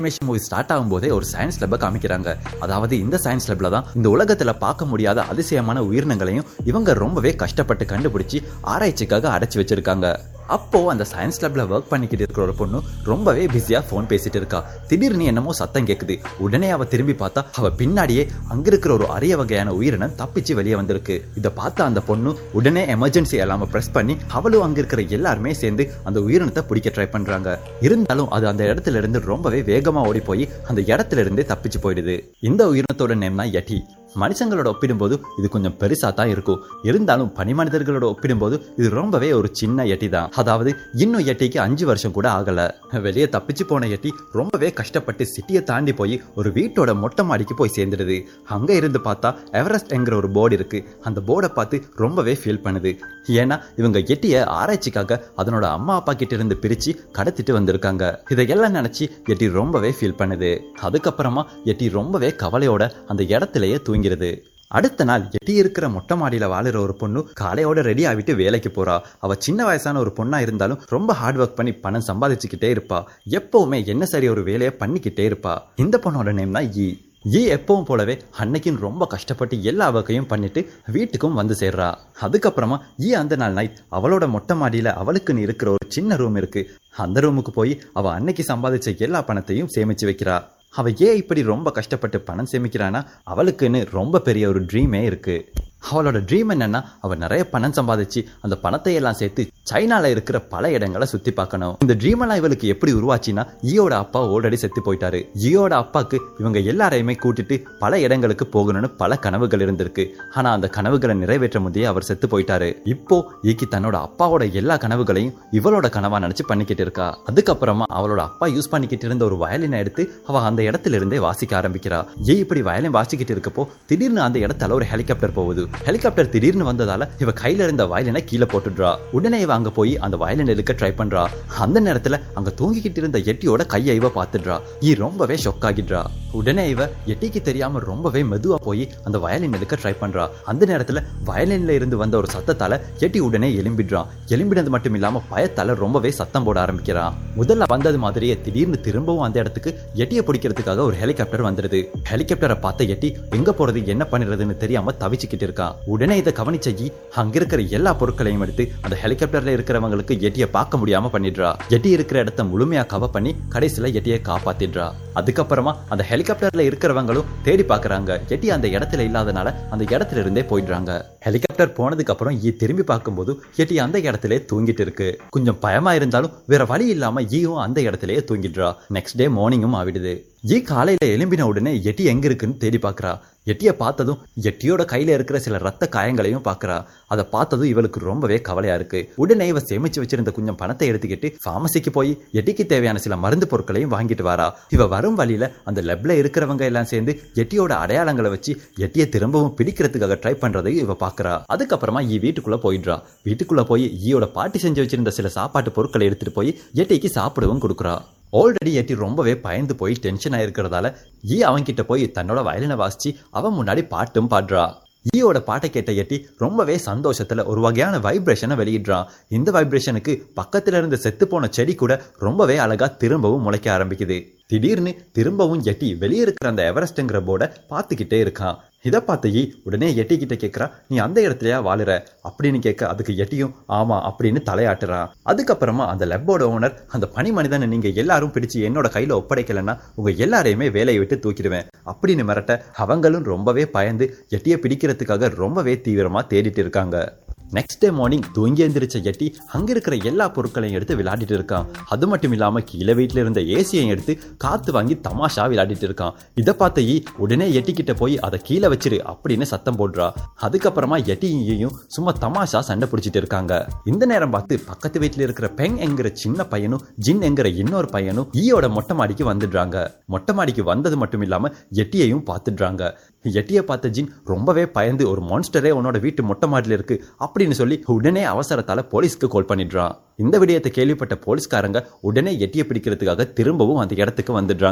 animation movie start ஆகும்போதே ஒரு science லேபை காமிக்கிறாங்க அதாவது இந்த சயின்ஸ் லேப்ல தான் இந்த உலகத்துல பார்க்க முடியாத அதிசயமான உயிரினங்களையும் இவங்க ரொம்பவே கஷ்டப்பட்டு கண்டுபிடிச்சு ஆராய்ச்சிக்காக அடைச்சு வச்சிருக்காங்க அப்போ அந்த சயின்ஸ் லேப்ல ஒர்க் பண்ணிக்கிட்டு இருக்கிற ஒரு பொண்ணு ரொம்பவே பிஸியா ஃபோன் பேசிட்டு இருக்கா திடீர்னு என்னமோ சத்தம் கேக்குது உடனே அவ திரும்பி பார்த்தா அவ பின்னாடியே அங்க இருக்கிற ஒரு அரிய வகையான உயிரினம் தப்பிச்சு வெளியே வந்திருக்கு இதை பார்த்த அந்த பொண்ணு உடனே எமர்ஜென்சி அலாம பிரஸ் பண்ணி அவளும் அங்க இருக்கிற எல்லாருமே சேர்ந்து அந்த உயிரினத்தை பிடிக்க ட்ரை பண்றாங்க இருந்தாலும் அது அந்த இடத்துல இருந்து ரொம்பவே வேகமா ஓடி போய் அந்த இடத்துல இருந்தே தப்பிச்சு போயிடுது இந்த உயிரினத்தோட நேம் தான் யட்டி மனுஷங்களோட ஒப்பிடும்போது இது கொஞ்சம் பெருசா தான் இருக்கும் இருந்தாலும் பனி மனிதர்களோட ஒப்பிடும்போது இது ரொம்பவே ஒரு சின்ன எட்டி தான் அதாவது இன்னும் எட்டிக்கு அஞ்சு வருஷம் கூட ஆகல வெளியே தப்பிச்சு போன எட்டி ரொம்பவே கஷ்டப்பட்டு சிட்டியை தாண்டி போய் ஒரு வீட்டோட மொட்டை மாடிக்கு போய் சேர்ந்துடுது அங்க இருந்து பார்த்தா எவரெஸ்ட் என்கிற ஒரு போர்டு இருக்கு அந்த போர்டை பார்த்து ரொம்பவே ஃபீல் பண்ணுது ஏன்னா இவங்க எட்டிய ஆராய்ச்சிக்காக அதனோட அம்மா அப்பா கிட்ட இருந்து பிரிச்சு கடத்திட்டு வந்திருக்காங்க இதையெல்லாம் நினைச்சு எட்டி ரொம்பவே ஃபீல் பண்ணுது அதுக்கப்புறமா எட்டி ரொம்பவே கவலையோட அந்த இடத்திலேயே தூங்கிடுது அடுத்த நாள் எட்டி இருக்கிற மொட்டை மாடியில வாழுற ஒரு பொண்ணு காலையோட ரெடி ஆகிட்டு வேலைக்கு போறா அவ சின்ன வயசான ஒரு பொண்ணா இருந்தாலும் ரொம்ப ஹார்ட் ஒர்க் பண்ணி பணம் சம்பாதிச்சுக்கிட்டே இருப்பா எப்பவுமே என்ன சரி ஒரு வேலையை பண்ணிக்கிட்டே இருப்பா இந்த பொண்ணோட நேம் தான் ஈ ஈ எப்பவும் போலவே அன்னைக்கும் ரொம்ப கஷ்டப்பட்டு எல்லா வகையும் பண்ணிட்டு வீட்டுக்கும் வந்து சேர்றா அதுக்கப்புறமா ஈ அந்த நாள் நைட் அவளோட மொட்டை மாடியில அவளுக்குன்னு இருக்கிற ஒரு சின்ன ரூம் இருக்கு அந்த ரூமுக்கு போய் அவ அன்னைக்கு சம்பாதிச்ச எல்லா பணத்தையும் சேமிச்சு வைக்கிறா அவ ஏன் இப்படி ரொம்ப கஷ்டப்பட்டு பணம் சேமிக்கிறானா அவளுக்குன்னு ரொம்ப பெரிய ஒரு ட்ரீமே இருக்கு அவளோட ட்ரீம் என்னன்னா அவ நிறைய பணம் சம்பாதிச்சு அந்த பணத்தை எல்லாம் சேர்த்து சைனால இருக்கிற பல இடங்களை சுத்தி பார்க்கணும் இந்த ட்ரீம் எல்லாம் இவளுக்கு எப்படி உருவாச்சுன்னா ஈயோட அப்பா ஆல்ரெடி செத்து போயிட்டாரு ஈயோட அப்பாக்கு இவங்க எல்லாரையுமே கூட்டிட்டு பல இடங்களுக்கு போகணும்னு பல கனவுகள் இருந்திருக்கு ஆனா அந்த கனவுகளை நிறைவேற்ற முந்தைய அவர் செத்து போயிட்டாரு இப்போ ஈக்கி தன்னோட அப்பாவோட எல்லா கனவுகளையும் இவளோட கனவா நினைச்சு பண்ணிக்கிட்டு இருக்கா அதுக்கப்புறமா அவளோட அப்பா யூஸ் பண்ணிக்கிட்டு இருந்த ஒரு வயலினை எடுத்து அவ அந்த இடத்துல இருந்தே வாசிக்க ஆரம்பிக்கிறா ஏ இப்படி வயலின் வாசிக்கிட்டு இருக்கப்போ திடீர்னு அந்த இடத்துல ஒரு ஹெலிகாப்டர் போகுது ஹெலிகாப்டர் திடீர்னு வந்ததால இவ கையில இருந்த வயலினை கீழே போட்டுடுறா உடனே இவ அங்க போய் அந்த வயலின் எடுக்க ட்ரை பண்றா அந்த நேரத்துல அங்க தூங்கிக்கிட்டு இருந்த எட்டியோட கையை இவ பாத்துடுறா ஈ ரொம்பவே ஷொக் ஆகிடுறா உடனே இவ எட்டிக்கு தெரியாம ரொம்பவே மெதுவா போய் அந்த வயலின் எடுக்க ட்ரை பண்றா அந்த நேரத்துல வயலின்ல இருந்து வந்த ஒரு சத்தத்தால எட்டி உடனே எலும்பிடுறான் எலும்பினது மட்டும் இல்லாம பயத்தால ரொம்பவே சத்தம் போட ஆரம்பிக்கிறான் முதல்ல வந்தது மாதிரியே திடீர்னு திரும்பவும் அந்த இடத்துக்கு எட்டியை பிடிக்கிறதுக்காக ஒரு ஹெலிகாப்டர் வந்துடுது ஹெலிகாப்டரை பார்த்த எட்டி எங்க போறது என்ன பண்ணுறதுன்னு தெரியாம தவிச்சுக்கிட்டு இருக்கான் உடனே இதை கவனிச்ச ஈ அங்க இருக்கிற எல்லா பொருட்களையும் எடுத்து அந்த ஹெலிகாப்டர்ல இருக்கிறவங்களுக்கு எட்டியை பார்க்க முடியாம பண்ணிடுறா எட்டி இருக்கிற இடத்த முழுமையா கவர் பண்ணி கடைசியில எட்டியை காப்பாத்திடுறா அதுக்கப்புறமா அந்த ஹெலிகாப்டர்ல இருக்கிறவங்களும் தேடி பார்க்கறாங்க எட்டி அந்த இடத்துல இல்லாதனால அந்த இடத்துல இருந்தே போயிடுறாங்க ஹெலிகாப்டர் போனதுக்கு அப்புறம் ஈ திரும்பி பார்க்கும்போது எட்டி அந்த இடத்துல தூங்கிட்டு இருக்கு கொஞ்சம் பயமா இருந்தாலும் வேற வழி இல்லாம ஈயும் அந்த இடத்துலயே தூங்கிடுறா நெக்ஸ்ட் டே மார்னிங்கும் ஆவிடுது ஈ காலையில எலும்பின உடனே எட்டி எங்க இருக்குன்னு தேடி பார்க்கறா எட்டியை பார்த்ததும் எட்டியோட கையில இருக்கிற சில ரத்த காயங்களையும் பார்க்கறா அதை பார்த்ததும் இவளுக்கு ரொம்பவே கவலையா இருக்கு உடனே இவ சேமிச்சு வச்சிருந்த கொஞ்சம் பணத்தை எடுத்துக்கிட்டு ஃபார்மசிக்கு போய் எட்டிக்கு தேவையான சில மருந்து பொருட்களையும் வாங்கிட்டு வரா இவ வரும் வழியில அந்த லெப்ல இருக்கிறவங்க எல்லாம் சேர்ந்து எட்டியோட அடையாளங்களை வச்சு எட்டியை திரும்பவும் பிடிக்கிறதுக்காக ட்ரை பண்றதையும் இவ பார்க்கறா அதுக்கப்புறமா ஈ வீட்டுக்குள்ள போயிடுறா வீட்டுக்குள்ள போய் ஈயோட பாட்டி செஞ்சு வச்சிருந்த சில சாப்பாட்டு பொருட்களை எடுத்துட்டு போய் எட்டிக்கு சாப்பிடவும் கொடுக்குறா ஆல்ரெடி எட்டி ரொம்பவே பயந்து போய் டென்ஷன் ஆயிருக்கிறதால ஈ அவன்கிட்ட போய் தன்னோட வயலினை வாசிச்சு அவன் முன்னாடி பாட்டும் பாடுறா ஈயோட பாட்டை கேட்ட எட்டி ரொம்பவே சந்தோஷத்துல ஒரு வகையான வைப்ரேஷனை வெளியிடுறான் இந்த வைப்ரேஷனுக்கு பக்கத்துல இருந்த செத்து போன செடி கூட ரொம்பவே அழகா திரும்பவும் முளைக்க ஆரம்பிக்குது திடீர்னு திரும்பவும் எட்டி வெளியே இருக்கிற அந்த எவரெஸ்ட்ங்கிற போர்டை பார்த்துக்கிட்டே இருக்கான் இதை பார்த்த ஈ உடனே எட்டி கிட்ட கேட்கறா நீ அந்த இடத்துலயா வாழுற அப்படின்னு கேட்க அதுக்கு எட்டியும் ஆமா அப்படின்னு தலையாட்டுறான் அதுக்கப்புறமா அந்த லெப்போட ஓனர் அந்த பனி மனிதனை நீங்க எல்லாரும் பிடிச்சு என்னோட கையில ஒப்படைக்கலைன்னா உங்க எல்லாரையுமே வேலையை விட்டு தூக்கிடுவேன் அப்படின்னு மிரட்ட அவங்களும் ரொம்பவே பயந்து எட்டியை பிடிக்கிறதுக்காக ரொம்பவே தீவிரமா தேடிட்டு இருக்காங்க நெக்ஸ்ட் டே மார்னிங் தூங்கி எந்திரிச்ச எட்டி அங்க இருக்கிற எல்லா பொருட்களையும் எடுத்து விளையாடிட்டு இருக்கான் அது மட்டும் இல்லாம கீழே வீட்டுல இருந்த ஏசியையும் எடுத்து காத்து வாங்கி தமாஷா விளையாடிட்டு இருக்கான் இதை பார்த்த ஈ உடனே எட்டி கிட்ட போய் அதை கீழே வச்சிரு அப்படின்னு சத்தம் போடுறா அதுக்கப்புறமா எட்டியையும் சும்மா தமாஷா சண்டை பிடிச்சிட்டு இருக்காங்க இந்த நேரம் பார்த்து பக்கத்து வீட்டுல இருக்கிற பெங் என்கிற சின்ன பையனும் ஜின் என்கிற இன்னொரு பையனும் ஈயோட மொட்டை மாடிக்கு வந்துடுறாங்க மொட்டை மாடிக்கு வந்தது மட்டும் இல்லாம எட்டியையும் பார்த்துடுறாங்க எட்டியை பார்த்த ஜின் ரொம்பவே பயந்து ஒரு மான்ஸ்டரே உன்னோட வீட்டு மொட்டை மாடியில் இருக்கு அப்படின்னு சொல்லி உடனே அவசரத்தால போலீஸ்க்கு கால் பண்ணிடுறான் இந்த விடயத்தை கேள்விப்பட்ட போலீஸ்காரங்க உடனே எட்டியை பிடிக்கிறதுக்காக திரும்பவும் அந்த இடத்துக்கு வந்துடுறாங்க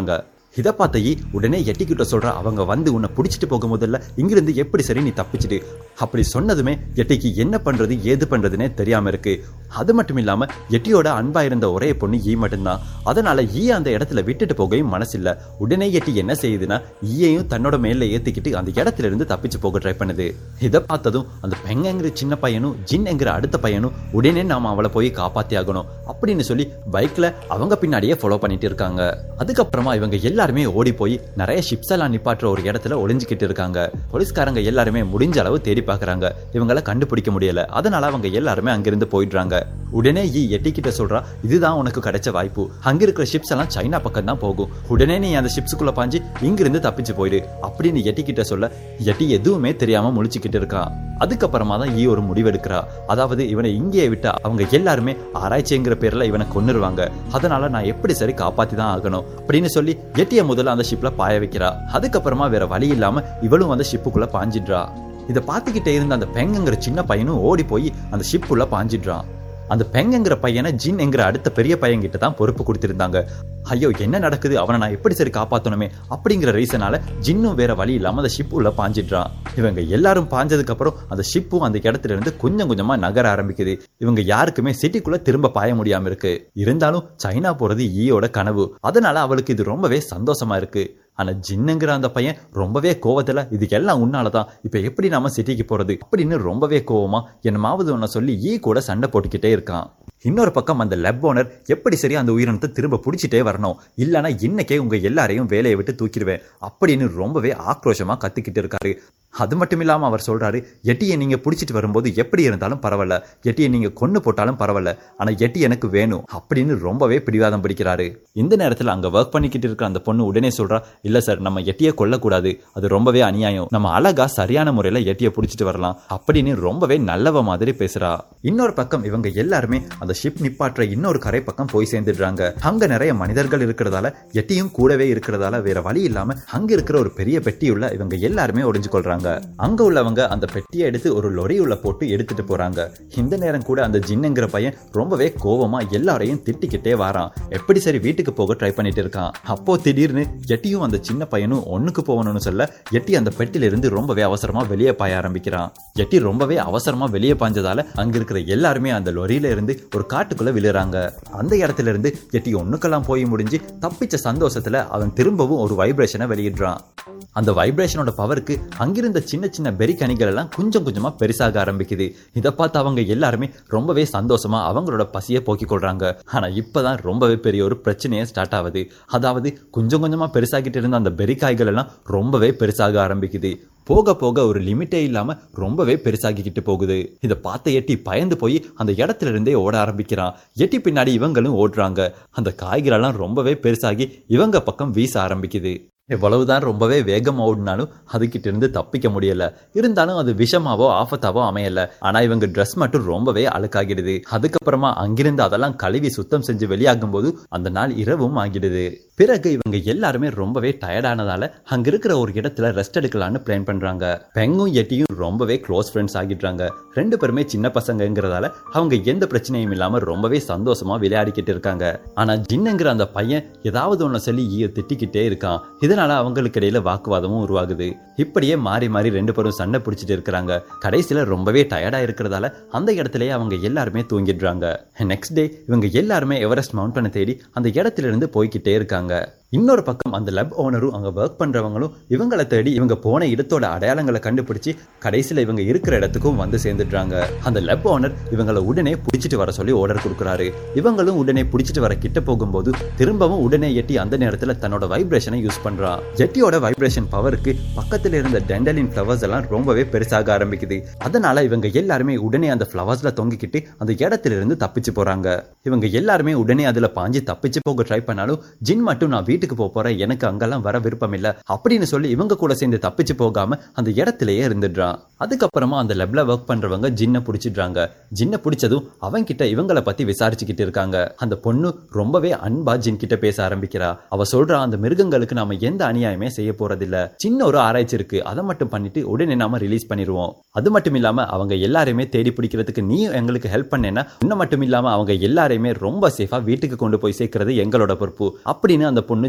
இதை பார்த்த ஈ உடனே எட்டிக்கிட்ட சொல்றா அவங்க வந்து உன்னை பிடிச்சிட்டு போக முதல்ல இங்கிருந்து எப்படி சரி நீ தப்பிச்சிடு அப்படி சொன்னதுமே எட்டிக்கு என்ன பண்றது ஏது பண்றதுனே தெரியாம இருக்கு அது மட்டும் இல்லாம எட்டியோட அன்பா இருந்த ஒரே பொண்ணு ஈ மட்டும்தான் அதனால ஈ அந்த இடத்துல விட்டுட்டு போகவும் மனசில்ல உடனே எட்டி என்ன செய்யுதுன்னா ஈயையும் தன்னோட மேல ஏத்திக்கிட்டு அந்த இடத்துல இருந்து தப்பிச்சு போக ட்ரை பண்ணுது இதை பார்த்ததும் அந்த பெங்கங்கிற சின்ன பையனும் ஜின்ங்கிற அடுத்த பையனும் உடனே நாம அவளை போய் காப்பாத்தி ஆகணும் அப்படின்னு சொல்லி பைக்ல அவங்க பின்னாடியே ஃபாலோ பண்ணிட்டு இருக்காங்க அதுக்கப்புறமா இவங்க எல்லாருமே ஓடி போய் நிறைய ஷிப்ஸ் எல்லாம் நிப்பாட்டுற ஒரு இடத்துல ஒளிஞ்சுக்கிட்டு இருக்காங்க போலீஸ்காரங்க எல்லாருமே முடிஞ்ச அளவு தேடி பார்க்கறாங்க இவங்கள கண்டுபிடிக்க முடியல அதனால அவங்க எல்லாருமே அங்கிருந்து போயிடுறாங்க உடனே ஈ எட்டிக்கிட்ட சொல்றா இதுதான் உனக்கு கிடைச்ச வாய்ப்பு அங்க இருக்கிற ஷிப்ஸ் எல்லாம் சைனா பக்கம் தான் போகும் உடனே நீ அந்த ஷிப்ஸுக்குள்ள பாஞ்சு இங்கிருந்து தப்பிச்சு போயிடு அப்படின்னு எட்டிக்கிட்ட சொல்ல எட்டி எதுவுமே தெரியாம முழிச்சுக்கிட்டு இருக்கான் அதுக்கப்புறமா தான் ஈ ஒரு முடிவெடுக்கிறா அதாவது இவனை இங்கேயே விட்டா அவங்க எல்லாருமே ஆராய்ச்சிங்கிற பேர்ல இவனை கொன்னுருவாங்க அதனால நான் எப்படி சரி காப்பாத்தி தான் ஆகணும் அப்படின்னு சொல்லி எட்டிய முதல்ல அந்த ஷிப்ல பாய வைக்கிறா அதுக்கப்புறமா வேற வழி இல்லாம இவளும் அந்த ஷிப்புக்குள்ள பாஞ்சிடுறா இதை பார்த்துக்கிட்டே இருந்த அந்த பெங்குங்கிற சின்ன பையனும் ஓடி போய் அந்த ஷிப்புள்ள பாஞ்சிடுறான் அந்த பெங்குங்கிற பையனை ஜின் என்கிற அடுத்த பெரிய பையன் கிட்ட தான் பொறுப்பு கொடுத்திருந்தாங்க ஐயோ என்ன நடக்குது அவனை நான் எப்படி சரி காப்பாத்தணுமே அப்படிங்கிற ரீசனால ஜின்னும் வேற வழி இல்லாம அந்த ஷிப் உள்ள பாஞ்சிடுறான் இவங்க எல்லாரும் பாஞ்சதுக்கு அப்புறம் அந்த ஷிப்பும் அந்த இடத்துல இருந்து கொஞ்சம் கொஞ்சமா நகர ஆரம்பிக்குது இவங்க யாருக்குமே சிட்டிக்குள்ள திரும்ப பாய முடியாம இருக்கு இருந்தாலும் சைனா போறது ஈயோட கனவு அதனால அவளுக்கு இது ரொம்பவே சந்தோஷமா இருக்கு ஆனா ஜின்னுங்கிற அந்த பையன் ரொம்பவே கோவத்துல இதுக்கு எல்லாம் உன்னாலதான் இப்ப எப்படி நாம சிட்டிக்கு போறது அப்படின்னு ரொம்பவே கோவமா என்னமாவது ஒன்ன சொல்லி ஈ கூட சண்டை போட்டுக்கிட்டே இருக்கான் இன்னொரு பக்கம் அந்த லெப் ஓனர் எப்படி சரி அந்த உயிரினத்தை திரும்ப பிடிச்சிட்டே வரணும் இல்லைன்னா இன்னைக்கே உங்க எல்லாரையும் வேலையை விட்டு தூக்கிடுவேன் அப்படின்னு ரொம்பவே ஆக்ரோஷமா கத்திக்கிட்டு இருக்காரு அது மட்டும் இல்லாம அவர் சொல்றாரு எட்டியை நீங்க பிடிச்சிட்டு வரும்போது எப்படி இருந்தாலும் பரவாயில்ல எட்டியை நீங்க கொன்னு போட்டாலும் பரவாயில்ல ஆனா எட்டி எனக்கு வேணும் அப்படின்னு ரொம்பவே பிடிவாதம் பிடிக்கிறாரு இந்த நேரத்துல அங்க ஒர்க் பண்ணிக்கிட்டு இருக்கிற அந்த பொண்ணு உடனே சொல்றா இல்ல சார் நம்ம எட்டியை கொல்லக்கூடாது அது ரொம்பவே அநியாயம் நம்ம அழகா சரியான முறையில எட்டியை பிடிச்சிட்டு வரலாம் அப்படின்னு ரொம்பவே நல்லவ மாதிரி பேசுறா இன்னொரு பக்கம் இவங்க எல்லாருமே அந்த ஷிப் நிப்பாற்ற இன்னொரு கரை பக்கம் போய் சேர்ந்துடுறாங்க அங்க நிறைய மனிதர்கள் இருக்கிறதால எட்டியும் கூடவே இருக்கிறதால வேற வழி இல்லாம அங்க இருக்கிற ஒரு பெரிய பெட்டியுள்ள இவங்க எல்லாருமே ஒளிஞ்சு கொள்றாங்க அங்க உள்ளவங்க அந்த பெட்டியை எடுத்து ஒரு லொரி உள்ள போட்டு எடுத்துட்டு போறாங்க இந்த நேரம் கூட அந்த ஜின்னுங்கிற பையன் ரொம்பவே கோவமா எல்லாரையும் திட்டிக்கிட்டே வாரான் எப்படி சரி வீட்டுக்கு போக ட்ரை பண்ணிட்டு இருக்கான் அப்போ திடீர்னு எட்டியும் அந்த சின்ன பையனும் ஒண்ணுக்கு போகணும்னு சொல்ல எட்டி அந்த பெட்டில இருந்து ரொம்பவே அவசரமா வெளியே பாய ஆரம்பிக்கிறான் எட்டி ரொம்பவே அவசரமா வெளியே பாஞ்சதால அங்க இருக்கிற எல்லாருமே அந்த லொரியில இருந்து ஒரு காட்டுக்குள்ள விழுறாங்க அந்த இடத்துல இருந்து எட்டி ஒண்ணுக்கெல்லாம் போய் முடிஞ்சு தப்பிச்ச சந்தோஷத்துல அவன் திரும்பவும் ஒரு வைப்ரேஷனை வெளியிடுறான் அந்த வைப்ரேஷனோட பவருக்கு அங்கிருந்த சின்ன சின்ன பெரி கனிகள் எல்லாம் கொஞ்சம் கொஞ்சமா பெருசாக ஆரம்பிக்குது இதை பார்த்து அவங்க எல்லாருமே ரொம்பவே சந்தோஷமா அவங்களோட பசியை போக்கிக் கொள்றாங்க ஆனா இப்பதான் ரொம்பவே பெரிய ஒரு பிரச்சனையே ஸ்டார்ட் ஆகுது அதாவது கொஞ்சம் கொஞ்சமா பெருசாகிட்டு இருந்த அந்த பெரி காய்கள் எல்லாம் ரொம்பவே பெருசாக ஆரம்பிக்குது போக போக ஒரு லிமிட்டே இல்லாம ரொம்பவே பெருசாகிக்கிட்டு போகுது இதை பார்த்த எட்டி பயந்து போய் அந்த இடத்துல இருந்தே ஓட ஆரம்பிக்கிறான் எட்டி பின்னாடி இவங்களும் ஓடுறாங்க அந்த காய்களெல்லாம் ரொம்பவே பெருசாகி இவங்க பக்கம் வீச ஆரம்பிக்குது எவ்வளவுதான் ரொம்பவே வேகம் ஓடினாலும் அதுகிட்ட இருந்து தப்பிக்க முடியல இருந்தாலும் அது விஷமாவோ ஆபத்தாவோ அமையல ஆனா இவங்க ட்ரெஸ் மட்டும் ரொம்பவே அழுக்காகிடுது அதுக்கப்புறமா அங்கிருந்து அதெல்லாம் கழுவி சுத்தம் செஞ்சு வெளியாகும் போது அந்த நாள் இரவும் ஆகிடுது பிறகு இவங்க எல்லாருமே ரொம்பவே டயர்டானதால அங்க இருக்கிற ஒரு இடத்துல ரெஸ்ட் எடுக்கலாம்னு பிளான் பண்றாங்க பெங்கும் எட்டியும் ரொம்பவே க்ளோஸ் ஃப்ரெண்ட்ஸ் ஆகிடுறாங்க ரெண்டு பேருமே சின்ன பசங்கங்கிறதால அவங்க எந்த பிரச்சனையும் இல்லாம ரொம்பவே சந்தோஷமா விளையாடிக்கிட்டு இருக்காங்க ஆனா ஜின்னுங்கிற அந்த பையன் ஏதாவது ஒண்ணு சொல்லி ஈய திட்டிக்கிட்டே இருக்கான் இதனால அவங்களுக்கு இடையில வாக்குவாதமும் உருவாகுது இப்படியே மாறி மாறி ரெண்டு பேரும் சண்டை பிடிச்சிட்டு இருக்கிறாங்க கடைசியில ரொம்பவே டயர்டா இருக்கிறதால அந்த இடத்துலயே அவங்க எல்லாருமே தூங்கிடுறாங்க நெக்ஸ்ட் டே இவங்க எல்லாருமே எவரெஸ்ட் மவுண்டனை தேடி அந்த இடத்துல இருந்து போய்கிட்டே இருக்காங்க இன்னொரு பக்கம் அந்த லப் ஓனரும் அங்க ஒர்க் பண்றவங்களும் இவங்களை தேடி இவங்க போன இடத்தோட அடையாளங்களை கண்டுபிடிச்சு கடைசியில இவங்க இருக்கிற இடத்துக்கும் வந்து சேர்ந்துடுறாங்க அந்த லப் ஓனர் இவங்களை உடனே பிடிச்சிட்டு வர சொல்லி ஆர்டர் கொடுக்குறாரு இவங்களும் உடனே பிடிச்சிட்டு வர கிட்ட போகும்போது திரும்பவும் உடனே எட்டி அந்த நேரத்துல தன்னோட வைப்ரேஷனை யூஸ் பண்றான் எட்டியோட வைப்ரேஷன் பவருக்கு பக்கத்துல இருந்த டெண்டலின் ஃபிளவர்ஸ் எல்லாம் ரொம்பவே பெருசாக ஆரம்பிக்குது அதனால இவங்க எல்லாருமே உடனே அந்த ஃபிளவர்ஸ்ல தொங்கிக்கிட்டு அந்த இடத்துல இருந்து தப்பிச்சு போறாங்க இவங்க எல்லாருமே உடனே அதுல பாஞ்சு தப்பிச்சு போக ட்ரை பண்ணாலும் ஜின் மட்டும் நான் வீட்டுக்கு போக போறேன் எனக்கு அங்கெல்லாம் வர விருப்பம் இல்ல அப்படின்னு சொல்லி இவங்க கூட சேர்ந்து தப்பிச்சு போகாம அந்த இடத்திலேயே இருந்துடுறான் அதுக்கப்புறமா அந்த லெப்ல ஒர்க் பண்றவங்க ஜின்னை பிடிச்சிடுறாங்க ஜின்னை பிடிச்சதும் அவங்க கிட்ட இவங்களை பத்தி விசாரிச்சுக்கிட்டு இருக்காங்க அந்த பொண்ணு ரொம்பவே அன்பா ஜின் கிட்ட பேச ஆரம்பிக்கிறா அவ சொல்றா அந்த மிருகங்களுக்கு நாம எந்த அநியாயமே செய்ய போறதில்ல சின்ன ஒரு ஆராய்ச்சி இருக்கு அதை மட்டும் பண்ணிட்டு உடனே நாம ரிலீஸ் பண்ணிடுவோம் அது மட்டும் இல்லாம அவங்க எல்லாரையுமே தேடி பிடிக்கிறதுக்கு நீ எங்களுக்கு ஹெல்ப் பண்ணேன்னா இன்னும் மட்டும் இல்லாம அவங்க எல்லாரையுமே ரொம்ப சேஃபா வீட்டுக்கு கொண்டு போய் சேர்க்கறது எங்களோட பொறுப்பு அப்படின்னு அந்த பொண்ணு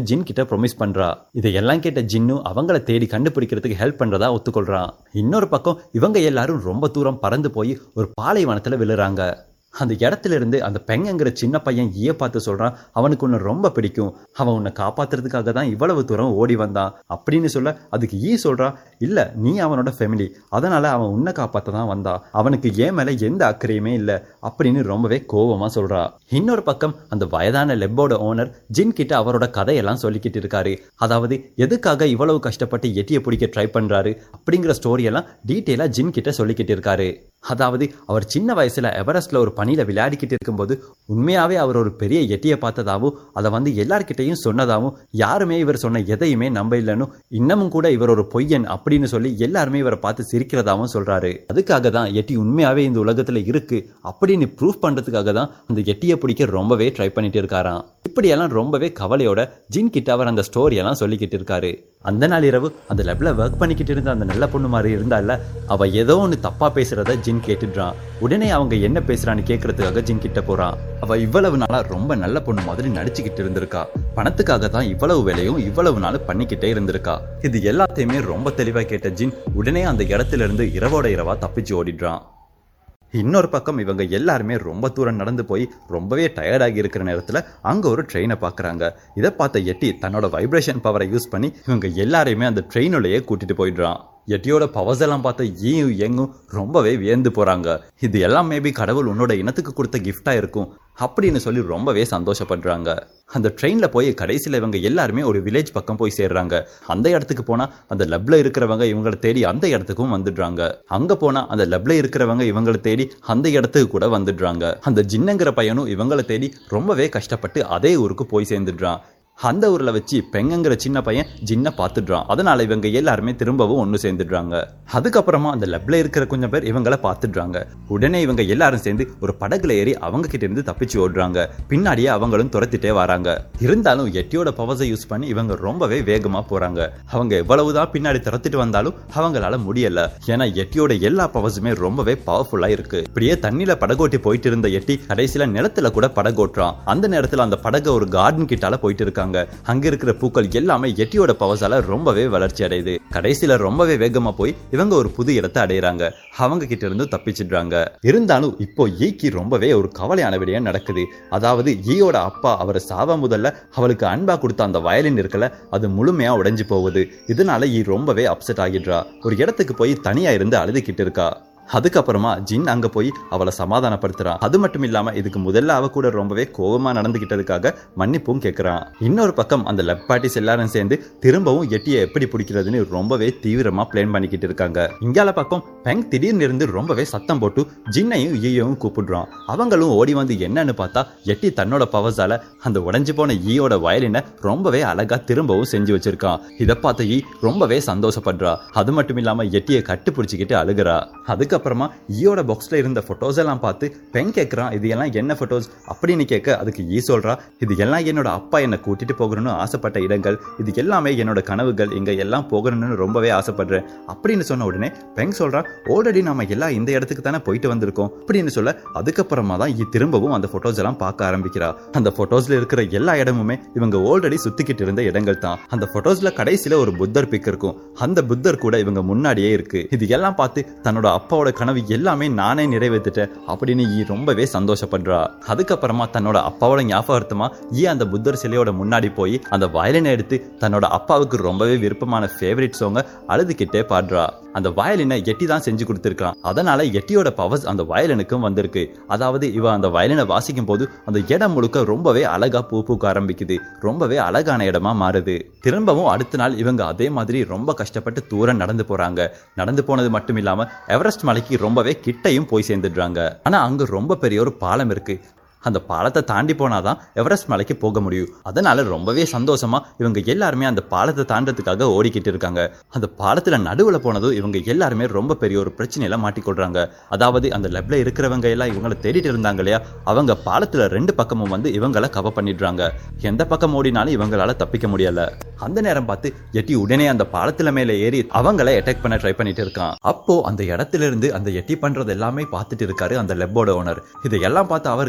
பண்ணுவோன்னு ஜின் கிட்ட ப்ரொமிஸ் பண்றா இதையெல்லாம் கேட்ட ஜின்னு அவங்கள தேடி கண்டுபிடிக்கிறதுக்கு ஹெல்ப் பண்றதா ஒத்துக்கொள்றான் இன்னொரு பக்கம் இவங்க எல்லாரும் ரொம்ப தூரம் பறந்து போய் ஒரு பாலைவனத்துல விழுறாங்க அந்த இடத்துல இருந்து அந்த பெங்கங்கிற சின்ன பையன் ஈய பார்த்து சொல்றான் அவனுக்கு உன்னை ரொம்ப பிடிக்கும் அவன் உன்னை காப்பாத்துறதுக்காக தான் இவ்வளவு தூரம் ஓடி வந்தான் அப்படின்னு சொல்ல அதுக்கு ஈ சொல்றான் இல்ல நீ அவனோட ஃபேமிலி அதனால அவன் உன்னை காப்பாத்த தான் வந்தான் அவனுக்கு ஏன் மேல எந்த அக்கறையுமே இல்ல அப்படின்னு ரொம்பவே கோவமா சொல்றா இன்னொரு பக்கம் அந்த வயதான லெப்போட ஓனர் ஜின் கிட்ட அவரோட கதையெல்லாம் சொல்லிக்கிட்டு இருக்காரு அதாவது எதுக்காக இவ்வளவு கஷ்டப்பட்டு எட்டியை பிடிக்க ட்ரை பண்றாரு அப்படிங்கிற ஸ்டோரியெல்லாம் டீட்டெயிலா ஜின் கிட்ட சொல்லிக்கிட்டு இருக்காரு அதாவது அவர் சின்ன வயசுல எவரெஸ்ட்ல ஒரு பணியில விளையாடிக்கிட்டு இருக்கும்போது உண்மையாவே அவர் ஒரு பெரிய எட்டியை பார்த்ததாவும் அதை வந்து எல்லார்கிட்டையும் சொன்னதாவும் யாருமே இவர் சொன்ன எதையுமே நம்ப இல்லைன்னு இன்னமும் கூட இவர் ஒரு பொய்யன் அப்படின்னு சொல்லி எல்லாருமே இவரை பார்த்து சிரிக்கிறதாவும் சொல்றாரு அதுக்காக தான் எட்டி உண்மையாவே இந்த உலகத்துல இருக்கு அப்படின்னு ப்ரூஃப் பண்றதுக்காக தான் அந்த எட்டியை பிடிக்க ரொம்பவே ட்ரை பண்ணிட்டு இருக்காராம் இப்படியெல்லாம் ரொம்பவே கவலையோட ஜின் கிட்ட அவர் அந்த ஸ்டோரியெல்லாம் சொல்லிக்கிட்டு இருக்காரு அந்த நாள் இரவு அந்த லெப்ல ஒர்க் பண்ணிக்கிட்டு இருந்த அந்த நல்ல பொண்ணு மாதிரி இருந்தால அவ ஏதோ ஒன்று தப்பா பேசுறத ஜின் கேட்டுடுறான் உடனே அவங்க என்ன பேசுறான்னு கேட்கறதுக்காக ஜின் கிட்ட போறான் அவ இவ்வளவு நாளா ரொம்ப நல்ல பொண்ணு மாதிரி நடிச்சுக்கிட்டு இருந்திருக்கா பணத்துக்காக தான் இவ்வளவு வேலையும் இவ்வளவு நாள் பண்ணிக்கிட்டே இருந்திருக்கா இது எல்லாத்தையுமே ரொம்ப தெளிவா கேட்ட ஜின் உடனே அந்த இடத்துல இருந்து இரவோட இரவா தப்பிச்சு ஓடிடுறான் இன்னொரு பக்கம் இவங்க எல்லாருமே ரொம்ப தூரம் நடந்து போய் ரொம்பவே டயர்டாகி இருக்கிற நேரத்தில் அங்கே ஒரு ட்ரெயினை பார்க்குறாங்க இதை பார்த்த எட்டி தன்னோட வைப்ரேஷன் பவரை யூஸ் பண்ணி இவங்க எல்லாரையுமே அந்த ட்ரெயினுள்ளேயே கூட்டிட்டு போயிடுறான் எட்டியோட பவர்ஸ் எல்லாம் பார்த்த ஈயும் எங்கும் ரொம்பவே வியந்து போறாங்க இது எல்லாம் மேபி கடவுள் உன்னோட இனத்துக்கு கொடுத்த கிஃப்டா இருக்கும் அப்படின்னு சொல்லி ரொம்பவே சந்தோஷப்படுறாங்க அந்த ட்ரெயின்ல போய் கடைசியில் இவங்க எல்லாருமே ஒரு வில்லேஜ் பக்கம் போய் சேர்றாங்க அந்த இடத்துக்கு போனா அந்த லப்ல இருக்கிறவங்க இவங்களை தேடி அந்த இடத்துக்கும் வந்துடுறாங்க அங்க போனா அந்த லப்ல இருக்கிறவங்க இவங்களை தேடி அந்த இடத்துக்கு கூட வந்துடுறாங்க அந்த ஜின்னங்கிற பையனும் இவங்களை தேடி ரொம்பவே கஷ்டப்பட்டு அதே ஊருக்கு போய் சேர்ந்துடுறான் அந்த ஊர்ல வச்சு பெங்கங்கிற சின்ன பையன் ஜின்ன பார்த்துடுறான் அதனால இவங்க எல்லாருமே திரும்பவும் ஒன்று சேர்ந்துடுறாங்க அதுக்கப்புறமா அந்த லெப்ல இருக்கிற கொஞ்சம் பேர் இவங்கள பார்த்துடுறாங்க உடனே இவங்க எல்லாரும் சேர்ந்து ஒரு படகுல ஏறி அவங்க கிட்ட இருந்து தப்பிச்சு ஓடுறாங்க பின்னாடியே அவங்களும் துரத்திட்டே வராங்க இருந்தாலும் எட்டியோட பவர்ஸை யூஸ் பண்ணி இவங்க ரொம்பவே வேகமா போறாங்க அவங்க எவ்வளவுதான் பின்னாடி துரத்திட்டு வந்தாலும் அவங்களால முடியல ஏன்னா எட்டியோட எல்லா பவர்ஸுமே ரொம்பவே பவர்ஃபுல்லா இருக்கு இப்படியே தண்ணியில படகோட்டி போயிட்டு இருந்த எட்டி கடைசியில நிலத்துல கூட படகோட்டுறான் அந்த நேரத்துல அந்த படகு ஒரு கார்டன் கிட்டால போயிட்டு இருக்காங்க அங்க இருக்கிற பூக்கள் எல்லாமே எட்டியோட பவர்ஸால ரொம்பவே வளர்ச்சி அடையுது கடைசியில ரொம்பவே வேகமா போய் இவங்க ஒரு புது இடத்தை அடையிறாங்க அவங்க கிட்ட இருந்து தப்பிச்சிடுறாங்க இருந்தாலும் இப்போ ஈக்கு ரொம்பவே ஒரு கவலையான விடயம் நடக்குது அதாவது ஈயோட அப்பா அவரை சாவ முதல்ல அவளுக்கு அன்பா கொடுத்த அந்த வயலின் இருக்கல அது முழுமையா உடைஞ்சு போகுது இதனால ஈ ரொம்பவே அப்செட் ஆகிடுறா ஒரு இடத்துக்கு போய் தனியா இருந்து அழுதுகிட்டு இருக்கா அதுக்கப்புறமா ஜின் அங்க போய் அவளை சமாதானப்படுத்துறான் அது மட்டும் இல்லாம இதுக்கு முதல்ல அவ கூட ரொம்பவே கோபமா நடந்துகிட்டதுக்காக மன்னிப்பும் கேட்கறான் இன்னொரு பக்கம் அந்த லெப் பார்ட்டிஸ் எல்லாரும் சேர்ந்து திரும்பவும் எட்டியை எப்படி பிடிக்கிறதுன்னு ரொம்பவே தீவிரமா பிளான் பண்ணிக்கிட்டு இருக்காங்க இங்கால பக்கம் பெங் திடீர்னு இருந்து ரொம்பவே சத்தம் போட்டு ஜின்னையும் ஈயவும் கூப்பிடுறான் அவங்களும் ஓடி வந்து என்னன்னு பார்த்தா எட்டி தன்னோட பவர்ஸால அந்த உடைஞ்சு போன ஈயோட வயலினை ரொம்பவே அழகா திரும்பவும் செஞ்சு வச்சிருக்கான் இதை பார்த்த ஈ ரொம்பவே சந்தோஷப்படுறா அது மட்டும் இல்லாம எட்டியை கட்டு பிடிச்சிக்கிட்டு அழுகிறா அதுக்கப்புறமா ஈயோட பாக்ஸ்ல இருந்த போட்டோஸ் எல்லாம் பார்த்து பெண் கேட்கறான் இது எல்லாம் என்ன போட்டோஸ் அப்படின்னு கேட்க அதுக்கு ஈ சொல்றா இது எல்லாம் என்னோட அப்பா என்னை கூட்டிட்டு போகணும்னு ஆசைப்பட்ட இடங்கள் இது எல்லாமே என்னோட கனவுகள் இங்க எல்லாம் போகணும்னு ரொம்பவே ஆசைப்படுறேன் அப்படின்னு சொன்ன உடனே பெங் சொல்றா ஆல்ரெடி நாம எல்லாம் இந்த இடத்துக்கு தானே போயிட்டு வந்திருக்கோம் அப்படின்னு சொல்ல அதுக்கப்புறமா தான் ஈ திரும்பவும் அந்த போட்டோஸ் எல்லாம் பார்க்க ஆரம்பிக்கிறா அந்த போட்டோஸ்ல இருக்கிற எல்லா இடமுமே இவங்க ஆல்ரெடி சுத்திக்கிட்டு இருந்த இடங்கள் தான் அந்த போட்டோஸ்ல கடைசியில ஒரு புத்தர் பிக் இருக்கும் அந்த புத்தர் கூட இவங்க முன்னாடியே இருக்கு இது எல்லாம் பார்த்து தன்னோட அப்பாவோட கனவு எல்லாமே நானே நிறைவேற்றிட்டேன் அப்படின்னு ஈ ரொம்பவே சந்தோஷப்படுறா அதுக்கப்புறமா தன்னோட அப்பாவோட ஞாபகார்த்தமா ஈ அந்த புத்தர் சிலையோட முன்னாடி போய் அந்த வயலினை எடுத்து தன்னோட அப்பாவுக்கு ரொம்பவே விருப்பமான ஃபேவரட் சாங்க அழுதுகிட்டே பாடுறா அந்த வயலினை எட்டி தான் செஞ்சு கொடுத்துருக்கான் அதனால எட்டியோட பவர்ஸ் அந்த வயலினுக்கும் வந்திருக்கு அதாவது இவ அந்த வயலினை வாசிக்கும் போது அந்த இடம் முழுக்க ரொம்பவே அழகா பூ பூக்க ஆரம்பிக்குது ரொம்பவே அழகான இடமா மாறுது திரும்பவும் அடுத்த நாள் இவங்க அதே மாதிரி ரொம்ப கஷ்டப்பட்டு தூரம் நடந்து போறாங்க நடந்து போனது மட்டும் இல்லாம எவரெஸ்ட் மலைக்கு ரொம்பவே கிட்டையும் போய் சேர்ந்துடுறாங்க ஆனா அங்க ரொம்ப பெரிய ஒரு பாலம் இருக்கு அந்த பாலத்தை தாண்டி போனாதான் எவரெஸ்ட் மலைக்கு போக முடியும் அதனால ரொம்பவே சந்தோஷமா இவங்க எல்லாருமே அந்த பாலத்தை தாண்டறதுக்காக ஓடிக்கிட்டு இருக்காங்க அந்த பாலத்துல நடுவுல போனதும் இவங்க எல்லாருமே ரொம்ப பெரிய ஒரு பிரச்சனையில மாட்டிக்கொள்றாங்க அதாவது அந்த லெப்ல இருக்கிறவங்க எல்லாம் இவங்களை தேடிட்டு இருந்தாங்க இல்லையா அவங்க பாலத்துல ரெண்டு பக்கமும் வந்து இவங்கள கவர் பண்ணிடுறாங்க எந்த பக்கம் ஓடினாலும் இவங்களால தப்பிக்க முடியல அந்த நேரம் பார்த்து எட்டி உடனே அந்த பாலத்துல மேல ஏறி அவங்கள அட்டாக் பண்ண ட்ரை பண்ணிட்டு இருக்கான் அப்போ அந்த இடத்துல இருந்து அந்த எட்டி பண்றது எல்லாமே பார்த்துட்டு இருக்காரு அந்த லெப்போட ஓனர் இதையெல்லாம் பார்த்து அவருக்கு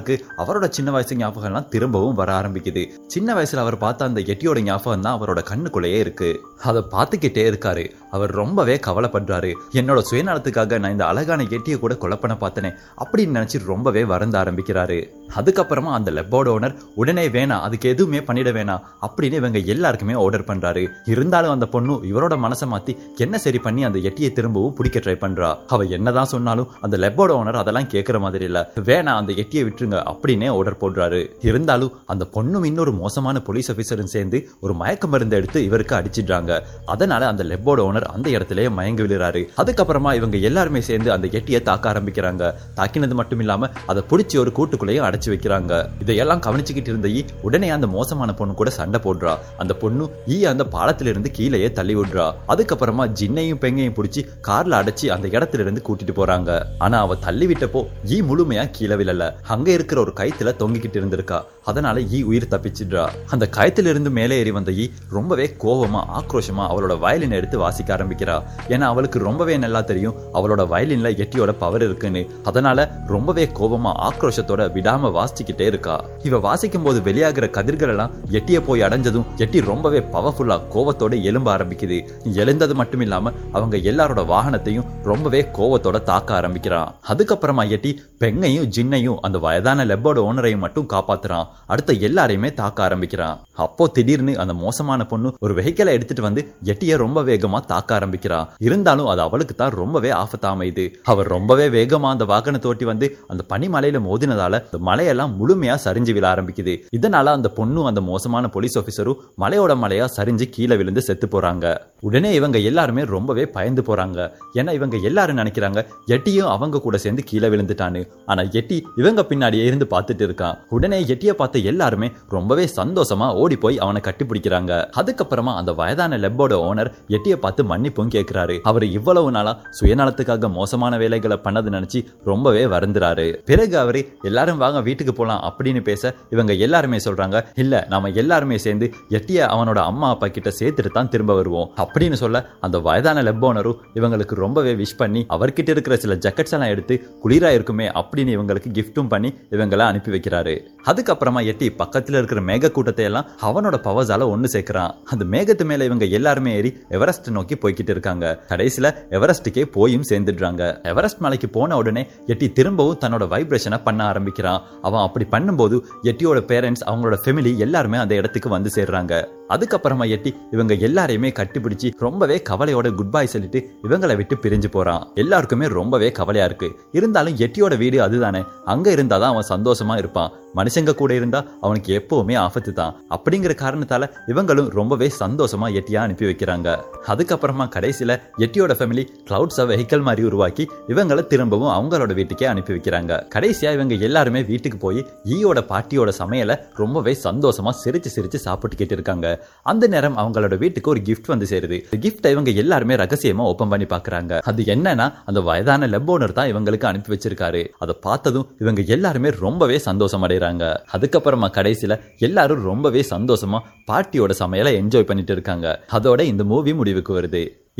அவரோட சின்ன வயசு ஞாபகம்லாம் திரும்பவும் வர ஆரம்பிக்குது சின்ன வயசுல அவர் பார்த்த அந்த எட்டியோட ஞாபகம் தான் அவரோட கண்ணுக்குள்ளேயே இருக்கு அதை பார்த்துக்கிட்டே இருக்காரு அவர் ரொம்பவே கவலைப்படுறாரு என்னோட சுயநலத்துக்காக நான் இந்த அழகான எட்டியை கூட கொலை பண்ண பார்த்தனே அப்படின்னு நினைச்சு ரொம்பவே வருந்த ஆரம்பிக்கிறாரு அதுக்கப்புறமா அந்த லெப்போட ஓனர் உடனே வேணாம் அதுக்கு எதுவுமே பண்ணிட வேணாம் அப்படின்னு இவங்க எல்லாருக்குமே ஆர்டர் பண்றாரு இருந்தாலும் அந்த பொண்ணு இவரோட மனசை மாத்தி என்ன சரி பண்ணி அந்த எட்டியை திரும்பவும் பிடிக்க ட்ரை பண்றா அவ என்னதான் சொன்னாலும் அந்த லெப்போட ஓனர் அதெல்லாம் கேட்கற மாதிரி இல்ல வேணாம் அந்த எட்டியை விட்டுருங்க அப்படின்னே ஆர்டர் போடுறாரு இருந்தாலும் அந்த பொண்ணும் இன்னொரு மோசமான போலீஸ் ஆபீசரும் சேர்ந்து ஒரு மயக்க மருந்து எடுத்து இவருக்கு அடிச்சிடுறாங்க அதனால அந்த லெப்போட ஓனர் அந்த இடத்திலேயே மயங்கி விழுறாரு அதுக்கப்புறமா இவங்க எல்லாருமே சேர்ந்து அந்த எட்டியை தாக்க ஆரம்பிக்கிறாங்க தாக்கினது மட்டும் இல்லாம அதை பிடிச்சி ஒரு கூட்டுக்குள்ளேயே அடைச்சு வைக்கிறாங்க இதையெல்லாம் கவனிச்சுக்கிட்டு இருந்த ஈ உடனே அந்த மோசமான பொண்ணு கூட சண்டை போடுறா அந்த பொண்ணு ஈ அந்த பாலத்திலிருந்து இருந்து கீழேயே தள்ளி விடுறா அதுக்கப்புறமா ஜின்னையும் பெங்கையும் பிடிச்சி கார்ல அடைச்சு அந்த இடத்துல இருந்து கூட்டிட்டு போறாங்க ஆனா அவ தள்ளி விட்டப்போ ஈ முழுமையா கீழே விழல அங்க இருக்கிற ஒரு கயித்துல தொங்கிக்கிட்டு இருந்திருக்கா அதனால ஈ உயிர் தப்பிச்சிடுறா அந்த கயத்துல இருந்து மேலே ஏறி வந்த ஈ ரொம்பவே கோவமா ஆக்ரோஷமா அவளோட வயலின் எடுத்து வாசிக்க ஆரம்பிக்கிறா ஏன்னா அவளுக்கு ரொம்பவே நல்லா தெரியும் அவளோட வயலின்ல எட்டியோட பவர் இருக்குன்னு அதனால ரொம்பவே கோவமா ஆக்ரோஷத்தோட விடாம வாசிச்சுக்கிட்டே இருக்கா இவ வாசிக்கும் போது வெளியாகிற கதிர்கள் எல்லாம் எட்டிய போய் அடைஞ்சதும் எட்டி ரொம்பவே பவர்ஃபுல்லா கோவத்தோட எலும்ப ஆரம்பிக்குது எழுந்தது மட்டும் இல்லாம அவங்க எல்லாரோட வாகனத்தையும் ரொம்பவே கோவத்தோட தாக்க ஆரம்பிக்கிறான் அதுக்கப்புறமா எட்டி பெண்ணையும் ஜின்னையும் அந்த வயதான லெப்போட ஓனரையும் மட்டும் காப்பாத்துறான் அடுத்த எல்லாரையுமே தாக்க ஆரம்பிக்கிறான் அப்போ திடீர்னு அந்த மோசமான பொண்ணு ஒரு வெஹிக்கலை எடுத்துட்டு வந்து எட்டிய ரொம்ப வேகமா தாக்க ஆரம்பிக்கிறான் இருந்தாலும் அது அவளுக்கு தான் ரொம்பவே ஆபத்தா அமையுது அவர் ரொம்பவே வேகமா அந்த வாகனத்தை ஓட்டி வந்து அந்த பனிமலையில மோதினதால அந்த மலையெல்லாம் முழுமையா சரிஞ்சு விழ ஆரம்பிக்குது இதனால அந்த பொண்ணும் அந்த மோசமான போலீஸ் ஆபீசரும் மலையோட மலையா சரிஞ்சு கீழே விழுந்து செத்து போறாங்க உடனே இவங்க எல்லாருமே ரொம்பவே பயந்து போறாங்க ஏன்னா இவங்க எல்லாரும் நினைக்கிறாங்க எட்டியும் அவங்க கூட சேர்ந்து கீழே விழுந்துட்டான்னு ஆனா எட்டி இவங்க பின்னாடியே இருந்து பார்த்துட்டு இருக்கான் உடனே எட்டிய பார்த்த எல்லாருமே ரொம்பவே சந்தோஷமா ஓடி போய் அவனை கட்டி பிடிக்கிறாங்க அதுக்கப்புறமா அந்த வயதான லெப்போட ஓனர் எட்டிய பார்த்து மன்னிப்பும் கேட்கிறாரு அவர் இவ்வளவு நாளா சுயநலத்துக்காக மோசமான வேலைகளை பண்ணது நினைச்சு ரொம்பவே வருந்துறாரு பிறகு அவரு எல்லாரும் வாங்க வீட்டுக்கு போலாம் அப்படின்னு பேச இவங்க எல்லாருமே சொல்றாங்க இல்ல நாம எல்லாருமே சேர்ந்து எட்டிய அவனோட அம்மா அப்பா கிட்ட சேர்த்துட்டு தான் திரும்ப வருவோம் அப்படின்னு சொல்ல அந்த வயதான லெப்போனரும் இவங்களுக்கு ரொம்பவே விஷ் பண்ணி அவர்கிட்ட இருக்கிற சில ஜக்கெட்ஸ் எல்லாம் எடுத்து குளிரா இருக்குமே அப்படின்னு இவங்களுக்கு கிஃப்ட்டும் பண்ணி இவங்களை அனுப்பி வைக்கிறாரு அதுக்கப்புறமா எட்டி பக்கத்துல இருக்கிற மேக கூட்டத்தை எல்லாம் அவனோட பவர்ஸால ஒண்ணு சேர்க்கிறான் அந்த மேகத்து மேல இவங்க எல்லாருமே ஏறி எவரெஸ்ட் நோக்கி போய்கிட்டு இருக்காங்க கடைசியில எவரெஸ்டுக்கே போயும் சேர்ந்துடுறாங்க எவரெஸ்ட் மலைக்கு போன உடனே எட்டி திரும்பவும் தன்னோட வைப்ரேஷனை பண்ண ஆரம்பிக்கிறான் அவன் அப்படி பண்ணும்போது எட்டியோட பேரண்ட்ஸ் அவங்களோட ஃபெமிலி எல்லாருமே அந்த இடத்துக்கு வந்து சேர்றாங்க அதுக்கப்புறமா எட்டி இவங்க எல்லாரையுமே கட்டிப்பிடிச்சு ரொம்பவே கவலையோட குட் பை சொல்லிட்டு இவங்களை விட்டு பிரிஞ்சு போறான் எல்லாருக்குமே ரொம்பவே கவலையா இருக்கு இருந்தாலும் எட்டியோட வீடு அதுதானே அங்க இருந்தாதான் அவன் சந்தோஷமா இருப்பான் மனுஷங்க கூட இருந்தா அவனுக்கு எப்பவுமே ஆபத்து தான் அப்படிங்கிற காரணத்தால இவங்களும் ரொம்பவே சந்தோஷமா எட்டியா அனுப்பி வைக்கிறாங்க அதுக்கப்புறமா கடைசியில எட்டியோட ஃபேமிலி கிளவுட்ஸை வெஹிக்கல் மாதிரி உருவாக்கி இவங்களை திரும்பவும் அவங்களோட வீட்டுக்கே அனுப்பி வைக்கிறாங்க கடைசியா இவங்க எல்லாருமே வீட்டுக்கு போய் ஈயோட பாட்டியோட சமையலை ரொம்பவே சந்தோஷமா சிரிச்சு சிரிச்சு சாப்பிட்டுக்கிட்டு இருக்காங்க அந்த நேரம் அவங்களோட வீட்டுக்கு ஒரு கிஃப்ட் வந்து சேருது கிஃப்ட் இவங்க எல்லாருமே ரகசியமா ஓபன் பண்ணி பாக்குறாங்க அது என்னன்னா அந்த வயதான லெப் ஓனர் தான் இவங்களுக்கு அனுப்பி வச்சிருக்காரு அதை பார்த்ததும் இவங்க எல்லாருமே ரொம்பவே சந்தோஷம் அடைறாங்க அதுக்கப்புறமா கடைசியில எல்லாரும் ரொம்பவே சந்தோஷமா பாட்டியோட சமையலை என்ஜாய் பண்ணிட்டு இருக்காங்க அதோட இந்த மூவி முடிவுக்கு வருது